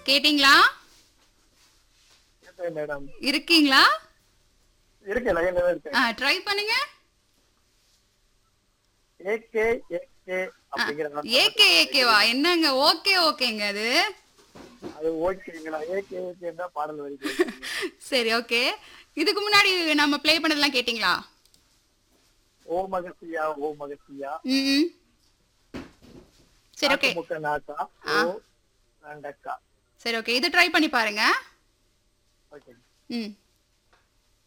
கேட்டிங்களா கேட்டேன் மேடம் இருக்கீங்களா இருக்கு லைன்ல தான் இருக்கேன் ஆ ட்ரை பண்ணுங்க ஏகே ஏகே அப்படிங்கிற ஏகே ஏகேவா என்னங்க ஓகே ஓகேங்க அது அது ஓகேங்களா ஏகே ஏகே தான் பாடல் வரி சரி ஓகே இதுக்கு முன்னாடி நம்ம ப்ளே பண்ணதெல்லாம் கேட்டிங்களா ஓ மகசியா ஓ மகசியா ம் சரி ஓகே முக்க நாக்கா ஆ. ஓ நண்டக்கா சரி ஓகே இது ட்ரை பண்ணி பாருங்க ஓகே ம்